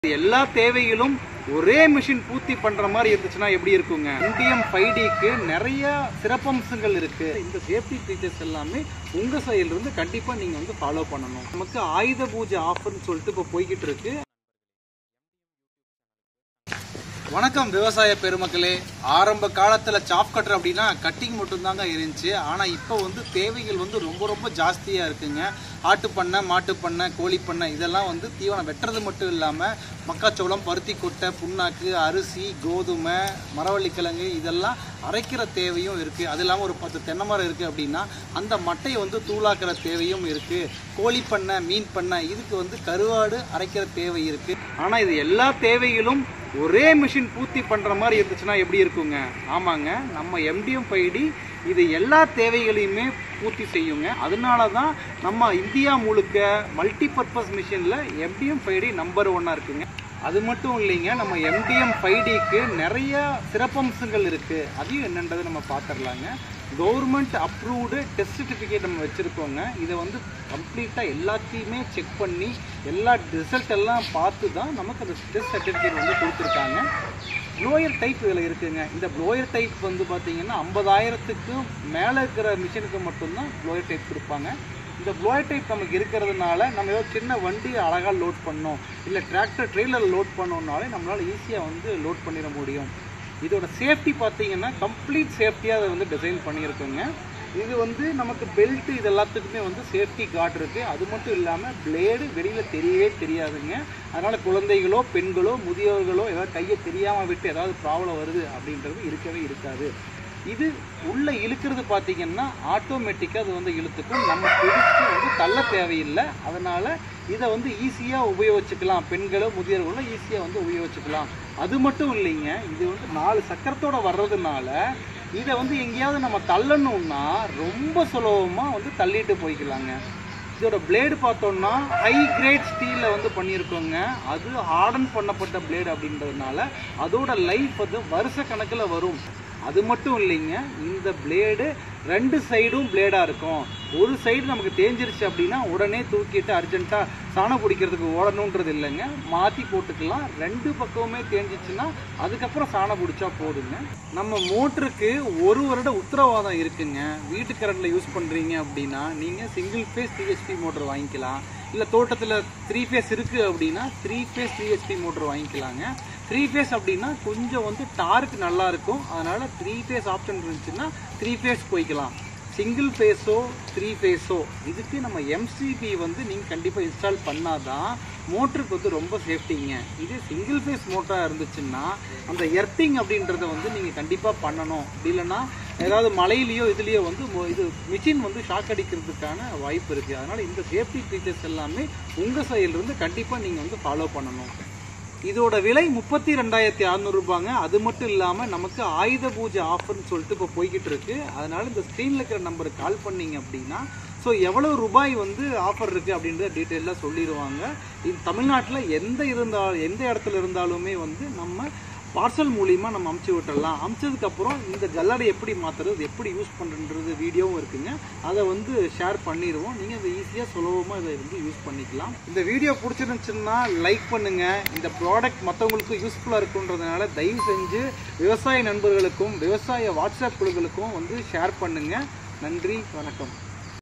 எல்லா தேவைகளும் ஒரே மிஷின் பூர்த்தி பண்ற மாதிரி இருந்துச்சுன்னா எப்படி இருக்குங்க இந்தியம் ஃபைவ் டிக்கு நிறைய சிறப்பம்சங்கள் இருக்கு இந்த சேஃப்டி ஃபீச்சர்ஸ் எல்லாமே உங்க சைடுல இருந்து கண்டிப்பா நீங்க வந்து ஃபாலோ பண்ணணும் நமக்கு ஆயுத பூஜை ஆஃபர்னு சொல்லிட்டு இப்போ போய்கிட்டு இருக்கு வணக்கம் விவசாய பெருமக்களே ஆரம்ப காலத்துல சாப் கட்டர் அப்படின்னா கட்டிங் மட்டும்தாங்க இருந்துச்சு ஆனா இப்போ வந்து தேவைகள் வந்து ரொம்ப ரொம்ப ஜாஸ்தியா இருக்குங்க ஆட்டு பண்ணை மாட்டு பண்ணை கோழி பண்ணை இதெல்லாம் வந்து தீவனம் வெட்டுறது மட்டும் இல்லாம மக்காச்சோளம் பருத்தி கொட்டை புண்ணாக்கு அரிசி கோதுமை மரவள்ளிக்கிழங்கு இதெல்லாம் அரைக்கிற தேவையும் இருக்கு அது இல்லாமல் ஒரு பத்து தென்னை மரம் இருக்கு அப்படின்னா அந்த மட்டையை வந்து தூளாக்குற தேவையும் இருக்கு கோழி பண்ணை மீன் பண்ணை இதுக்கு வந்து கருவாடு அரைக்கிற தேவை இருக்கு ஆனா இது எல்லா தேவைகளும் ஒரே மிஷின் பூர்த்தி பண்ற மாதிரி இருந்துச்சுன்னா எப்படி இருக்குங்க ஆமாங்க நம்ம எம்டிஎம் ஃபைடி இது எல்லா தேவைகளையுமே பூர்த்தி செய்யுங்க அதனால தான் நம்ம இந்தியா முழுக்க மல்டி பர்பஸ் மிஷினில் எம்டிஎம் ஃபைடி நம்பர் ஒன்னாக இருக்குங்க அது மட்டும் இல்லைங்க நம்ம எம்டிஎம் ஃபைடிக்கு நிறைய சிறப்பம்சங்கள் இருக்கு அதையும் என்னன்றதை நம்ம பார்த்துடலாங்க கவர்மெண்ட் அப்ரூவ்டு டெஸ்ட் சர்டிஃபிகேட் நம்ம வச்சுருக்கோங்க இதை வந்து கம்ப்ளீட்டாக எல்லாத்தையுமே செக் பண்ணி எல்லா ரிசல்ட் எல்லாம் பார்த்து தான் நமக்கு அந்த டெஸ்ட் சர்டிஃபிகேட் வந்து கொடுத்துருக்காங்க ப்ளோயர் டைப் இதில் இருக்குங்க இந்த ப்ளோயர் டைப் வந்து பார்த்தீங்கன்னா ஐம்பதாயிரத்துக்கு மேலே இருக்கிற மிஷினுக்கு மட்டும்தான் ப்ளோயர் டைப் கொடுப்பாங்க இந்த ப்ளோயர் டைப் நமக்கு இருக்கிறதுனால நம்ம ஏதோ சின்ன வண்டி அழகாக லோட் பண்ணோம் இல்லை டிராக்டர் ட்ரெய்லர் லோட் பண்ணோம்னாலே நம்மளால் ஈஸியாக வந்து லோட் பண்ணிட முடியும் இதோட சேஃப்டி பார்த்தீங்கன்னா கம்ப்ளீட் சேஃப்டியாக அதை வந்து டிசைன் பண்ணியிருக்குங்க இது வந்து நமக்கு பெல்ட் இது எல்லாத்துக்குமே வந்து சேஃப்டி கார்டு இருக்குது அது மட்டும் இல்லாமல் பிளேடு வெளியில் தெரியவே தெரியாதுங்க அதனால் குழந்தைகளோ பெண்களோ முதியோர்களோ ஏதாவது கையை தெரியாமல் விட்டு ஏதாவது ப்ராப்ளம் வருது அப்படின்றது இருக்கவே இருக்காது இது உள்ள இழுக்கிறது பார்த்தீங்கன்னா ஆட்டோமேட்டிக்காக அது வந்து இழுத்துக்கும் நம்ம பிடிச்சு வந்து தள்ள தேவையில்லை அதனால இதை வந்து ஈஸியாக உபயோகிச்சுக்கலாம் பெண்களோ முதியோர்களோ ஈஸியாக வந்து உபயோகிச்சுக்கலாம் அது மட்டும் இல்லைங்க இது வந்து நாலு சக்கரத்தோட வர்றதுனால இதை வந்து எங்கேயாவது நம்ம தள்ளணும்னா ரொம்ப சுலபமாக வந்து தள்ளிட்டு போய்க்கலாங்க இதோட பிளேடு பார்த்தோம்னா ஹை கிரேட் ஸ்டீலில் வந்து பண்ணியிருக்கோங்க அது ஹார்டன் பண்ணப்பட்ட பிளேடு அப்படின்றதுனால அதோட லைஃப் வந்து வருஷ கணக்கில் வரும் அது மட்டும் இல்லைங்க இந்த பிளேடு ரெண்டு சைடும் பிளேடாக இருக்கும் ஒரு சைடு நமக்கு தேஞ்சிருச்சு அப்படின்னா உடனே தூக்கிட்டு அர்ஜென்ட்டாக சாணம் பிடிக்கிறதுக்கு ஓடணுன்றது இல்லைங்க மாற்றி போட்டுக்கலாம் ரெண்டு பக்கமுமே தேஞ்சிச்சுன்னா அதுக்கப்புறம் சாணம் பிடிச்சா போதுங்க நம்ம மோட்டருக்கு ஒரு வருட உத்தரவாதம் இருக்குங்க வீட்டு கரண்டில் யூஸ் பண்ணுறீங்க அப்படின்னா நீங்கள் சிங்கிள் ஃபேஸ் சிஹெச்பி மோட்டர் வாங்கிக்கலாம் இல்லை தோட்டத்தில் த்ரீ ஃபேஸ் இருக்குது அப்படின்னா த்ரீ ஃபேஸ் சிஹெச்பி மோட்டர் வாங்கிக்கலாங்க த்ரீ ஃபேஸ் அப்படின்னா கொஞ்சம் வந்து டார்க் நல்லா இருக்கும் அதனால த்ரீ ஃபேஸ் ஆப்ஷன் இருந்துச்சுன்னா த்ரீ ஃபேஸ் போய்க்கலாம் சிங்கிள் ஃபேஸோ த்ரீ ஃபேஸோ இதுக்கு நம்ம எம்சிபி வந்து நீங்கள் கண்டிப்பாக இன்ஸ்டால் பண்ணாதான் மோட்டருக்கு வந்து ரொம்ப சேஃப்டிங்க இது சிங்கிள் ஃபேஸ் மோட்டராக இருந்துச்சுன்னா அந்த எர்த்திங் அப்படின்றத வந்து நீங்கள் கண்டிப்பாக பண்ணணும் அப்படி இல்லைன்னா ஏதாவது மலையிலையோ இதுலேயோ வந்து மோ- இது மிஷின் வந்து ஷாக் அடிக்கிறதுக்கான வாய்ப்பு இருக்குது அதனால் இந்த சேஃப்டி ஃபீச்சர்ஸ் எல்லாமே உங்கள் சைட்லேருந்து கண்டிப்பாக நீங்கள் வந்து ஃபாலோ பண்ணணும் இதோட விலை முப்பத்தி ரெண்டாயிரத்தி அறநூறுபாங்க அது மட்டும் இல்லாமல் நமக்கு ஆயுத பூஜை ஆஃபர்னு சொல்லிட்டு இப்போ போய்கிட்டு இருக்கு அதனால இந்த ஸ்க்ரீனில் இருக்கிற நம்பருக்கு கால் பண்ணீங்க அப்படின்னா ஸோ எவ்வளோ ரூபாய் வந்து ஆஃபர் இருக்குது அப்படின்றத டீட்டெயிலாக சொல்லிடுவாங்க இது தமிழ்நாட்டில் எந்த இருந்தால் எந்த இடத்துல இருந்தாலுமே வந்து நம்ம பார்சல் மூலிமா நம்ம அமுச்சு விட்டுடலாம் அமுச்சதுக்கப்புறம் இந்த ஜல்லடை எப்படி மாற்றுறது எப்படி யூஸ் பண்ணுறது வீடியோவும் இருக்குங்க அதை வந்து ஷேர் பண்ணிடுவோம் நீங்கள் இதை ஈஸியாக சுலபமாக இதை வந்து யூஸ் பண்ணிக்கலாம் இந்த வீடியோ பிடிச்சிருந்துச்சுன்னா லைக் பண்ணுங்கள் இந்த ப்ராடக்ட் மற்றவங்களுக்கு யூஸ்ஃபுல்லாக இருக்குன்றதுனால தயவு செஞ்சு விவசாய நண்பர்களுக்கும் விவசாய வாட்ஸ்அப் குழுக்களுக்கும் வந்து ஷேர் பண்ணுங்கள் நன்றி வணக்கம்